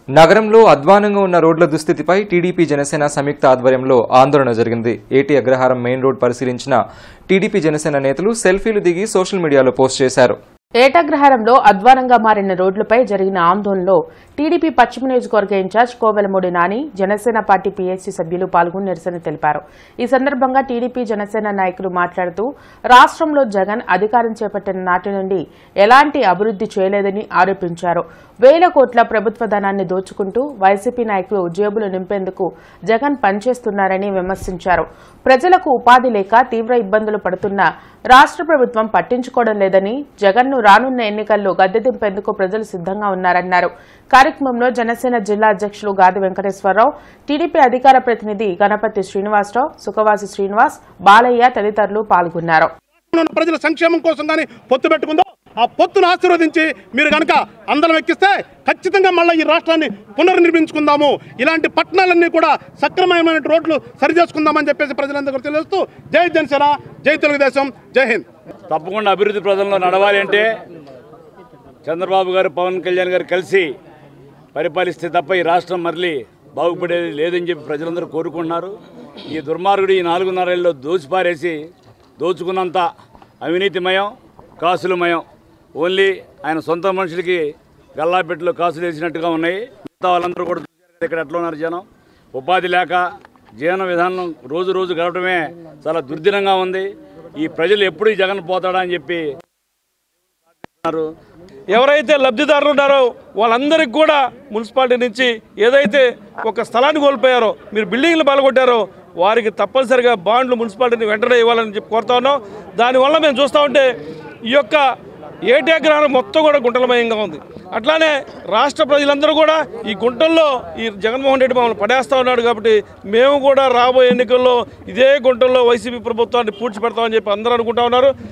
నగరంలో అధ్వానంగా ఉన్న రోడ్ల దుస్థితిపై టీడీపీ జనసేన సంయుక్త ఆధ్వర్యంలో ఆందోళన జరిగింది ఏటీ అగ్రహారం మెయిన్ రోడ్ పరిశీలించిన టీడీపీ జనసేన నేతలు సెల్ఫీలు దిగి సోషల్ మీడియాలో పోస్ట్ చేశారు ఏటగ్రహారంలో అధ్వానంగా మారిన రోడ్లపై జరిగిన ఆందోళనలో టీడీపీ పశ్చిమ నియోజకవర్గ incharge Kovelamudi Nani Janasena party PSC సభ్యులు పాల్గొని నిరసన తెలిపారు ఈ సందర్భంగా టీడీపీ జనసేన నాయకులు మాట్లాడుతూ రాష్ట్రంలో జగన్ అధికారం చేపట్టిన నాటి నుండి ఎలాంటి అభివృద్ది చేయలేదని ఆరోపించారు వేల కోట్ల ప్రభుత్వ ధనాన్ని దోచుకుంటూ వైసీపీ నాయకులు జేబులు నింపేందుకు జగన్ పనిచేస్తున్నారని విమర్శించారు ప్రజలకు ఉపాధి లేక తీవ్ర ఇబ్బందులు పడుతున్నా రాష్ట్ర ప్రభుత్వం పట్టించుకోవడం లేదని జగన్ను రానున్న ఎన్నికల్లో గద్దె దింపేందుకు ప్రజలు సిద్ధంగా ఉన్నారన్నారు కార్యక్రమంలో జనసేన జిల్లా అధ్యక్షులు గాది వెంకటేశ్వరరావు టీడీపీ అధికార ప్రతినిధి గణపతి శ్రీనివాసరావు సుఖవాసి శ్రీనివాస్ బాలయ్య తదితరులు పాల్గొన్నారు ఉన్న ప్రజల సంక్షేమం కోసం కానీ పొత్తు పెట్టుకుందో ఆ పొత్తును ఆశీర్వదించి మీరు కనుక అందరం ఎక్కిస్తే ఖచ్చితంగా మళ్ళీ ఈ రాష్ట్రాన్ని పునర్నిర్మించుకుందాము ఇలాంటి పట్టణాలన్నీ కూడా సక్రమమైన రోడ్లు సరి చేసుకుందామని చెప్పేసి ప్రజలందరూ తెలియజేస్తూ జై జనసేన జై తెలుగుదేశం జై హింద్ తప్పకుండా అభివృద్ధి ప్రజల్లో నడవాలి అంటే చంద్రబాబు గారు పవన్ కళ్యాణ్ గారు కలిసి పరిపాలిస్తే తప్ప ఈ రాష్ట్రం మరలి బాగుపడేది లేదని చెప్పి ప్రజలందరూ కోరుకుంటున్నారు ఈ దుర్మార్గుడు ఈ నాలుగున్నరేళ్ళలో దోచిపారేసి దోచుకున్నంత అవినీతిమయం కాసులమయం ఓన్లీ ఆయన సొంత మనుషులకి గల్లాపెట్టులో కాసులు వేసినట్టుగా ఉన్నాయి మిగతా వాళ్ళందరూ కూడా చూశారు కదా ఇక్కడ ఎట్లా ఉన్నారు జనం ఉపాధి లేక జీవన విధానం రోజు రోజు గడవడమే చాలా దుర్దినంగా ఉంది ఈ ప్రజలు ఎప్పుడు ఈ జగన్ పోతాడా అని చెప్పి ఉన్నారు. ఎవరైతే లబ్ధిదారులు ఉన్నారో వాళ్ళందరికీ కూడా మున్సిపాలిటీ నుంచి ఏదైతే ఒక స్థలాన్ని కోల్పోయారో మీరు బిల్డింగ్లు పాల్గొట్టారో వారికి తప్పనిసరిగా బాండ్లు మున్సిపాలిటీని వెంటనే ఇవ్వాలని చెప్పి కోరుతా ఉన్నాం దానివల్ల మేము చూస్తూ ఉంటే ఈ యొక్క ఏటీ గ్రహణం మొత్తం కూడా గుంటలమయంగా ఉంది అట్లానే రాష్ట్ర ప్రజలందరూ కూడా ఈ గుంటల్లో ఈ జగన్మోహన్ రెడ్డి మమ్మల్ని పడేస్తా ఉన్నాడు కాబట్టి మేము కూడా రాబోయే ఎన్నికల్లో ఇదే గుంటల్లో వైసీపీ ప్రభుత్వాన్ని పూడ్చిపెడతామని చెప్పి అందరూ అనుకుంటా ఉన్నారు